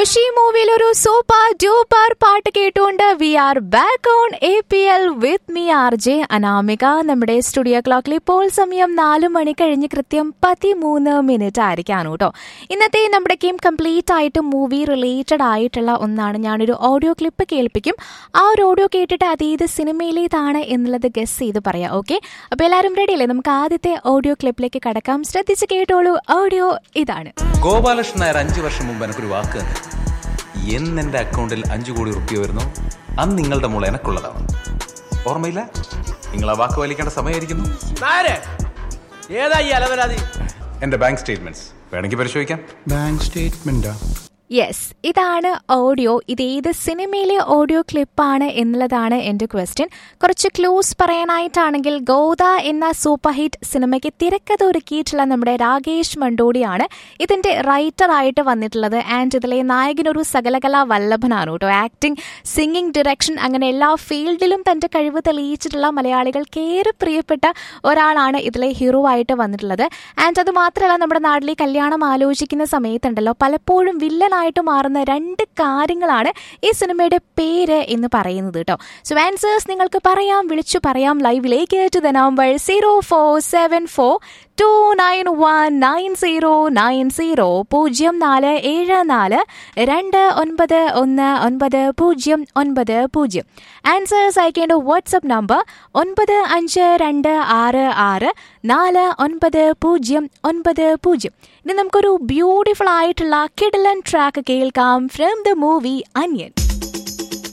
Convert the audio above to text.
ഖുഷി മൂവിയിൽ ഒരു super duper പാട്ട് കേട്ടുകൊണ്ട് we are back on A P L with me R J Anamika നമ്മുടെ സ്റ്റുഡിയോ ക്ലോക്കിൽ ഇപ്പോൾ സമയം നാല് മണി കഴിഞ്ഞ് കൃത്യം പതിമൂന്ന് മിനിറ്റ് ആയിരിക്കാണ് കേട്ടോ ഇന്നത്തെ നമ്മുടെ ഗെയിം കംപ്ലീറ്റ് ആയിട്ട് മൂവി റിലേറ്റഡ് ആയിട്ടുള്ള ഒന്നാണ് ഞാനൊരു ഓഡിയോ ക്ലിപ്പ് കേൾപ്പിക്കും ആ ഒരു ഓഡിയോ കേട്ടിട്ട് അത് ഏത് സിനിമയിലേതാണ് എന്നുള്ളത് ഗസ് ചെയ്ത് പറയാം ഓക്കെ അപ്പോൾ എല്ലാവരും റെഡി അല്ലേ നമുക്ക് ആദ്യത്തെ ഓഡിയോ ക്ലിപ്പിലേക്ക് കടക്കാം ശ്രദ്ധിച്ച് കേട്ടോളൂ ഓഡിയോ ഇതാണ് ഗോപാലകൃഷ്ണൻ നായർ അഞ്ചു വർഷം മുമ്പ് എനിക്കൊരു വാക്ക് തന്നു എന്ന് എന്റെ അക്കൗണ്ടിൽ അഞ്ചു കോടി റുപ്യ വരുന്നു അന്ന് നിങ്ങളുടെ മോൾ എനക്കുള്ളതാണ് ഓർമ്മയില്ല നിങ്ങൾ ആ വാക്ക് പാലിക്കേണ്ട സമയമായിരിക്കുന്നു നായരെ ഏതാ ഈ അലവലാതി എന്റെ ബാങ്ക് സ്റ്റേറ്റ്മെന്റ്സ് വേണമെങ്കിൽ പരിശോധിക്കാം ബാങ്ക് സ്റ്റേറ്റ്മെന്റാ യെസ് ഇതാണ് ഓഡിയോ ഇത് ഏത് സിനിമയിലെ ഓഡിയോ ക്ലിപ്പാണ് എന്നുള്ളതാണ് എൻ്റെ ക്വസ്റ്റ്യൻ കുറച്ച് ക്ലൂസ് പറയാനായിട്ടാണെങ്കിൽ ഗോദ എന്ന സൂപ്പർ ഹിറ്റ് സിനിമയ്ക്ക് തിരക്കഥ ഒരുക്കിയിട്ടുള്ള നമ്മുടെ രാകേഷ് മണ്ടോടിയാണ് ഇതിൻ്റെ റൈറ്ററായിട്ട് വന്നിട്ടുള്ളത് ആൻഡ് ഇതിലെ നായകനൊരു സകലകലാ വല്ലഭനാണ് കേട്ടോ ആക്ടിങ് സിംഗിങ് ഡിറക്ഷൻ അങ്ങനെ എല്ലാ ഫീൽഡിലും തൻ്റെ കഴിവ് തെളിയിച്ചിട്ടുള്ള മലയാളികൾക്ക് ഏറെ പ്രിയപ്പെട്ട ഒരാളാണ് ഇതിലെ ഹീറോ ആയിട്ട് വന്നിട്ടുള്ളത് ആൻഡ് അത് മാത്രമല്ല നമ്മുടെ നാട്ടിലെ കല്യാണം ആലോചിക്കുന്ന സമയത്തുണ്ടല്ലോ പലപ്പോഴും വില്ലനായിട്ട് മാറുന്ന രണ്ട് കാര്യങ്ങളാണ് ഈ സിനിമയുടെ പേര് എന്ന് പറയുന്നത് കേട്ടോ സോ ആൻസേഴ്സ് നിങ്ങൾക്ക് പറയാം വിളിച്ചു പറയാം ലൈവിലേക്ക് to the number zero four seven four two nine one nine zero nine zero പൂജ്യം നാല് ഏഴ് നാല് രണ്ട് ഒൻപത് ഒന്ന് ഒൻപത് പൂജ്യം ഒൻപത് പൂജ്യം ആൻസേഴ്സ് അയക്കേണ്ട വാട്സപ്പ് നമ്പർ ഒൻപത് അഞ്ച് രണ്ട് ആറ് ആറ് നാല് ഒൻപത് പൂജ്യം ഒൻപത് പൂജ്യം ഇനി നമുക്കൊരു ബ്യൂട്ടിഫുൾ ആയിട്ടുള്ള കിഡലൻ ട്രാക്ക് കേൾക്കാം ഫ്രം ദ മൂവി അന്യൻ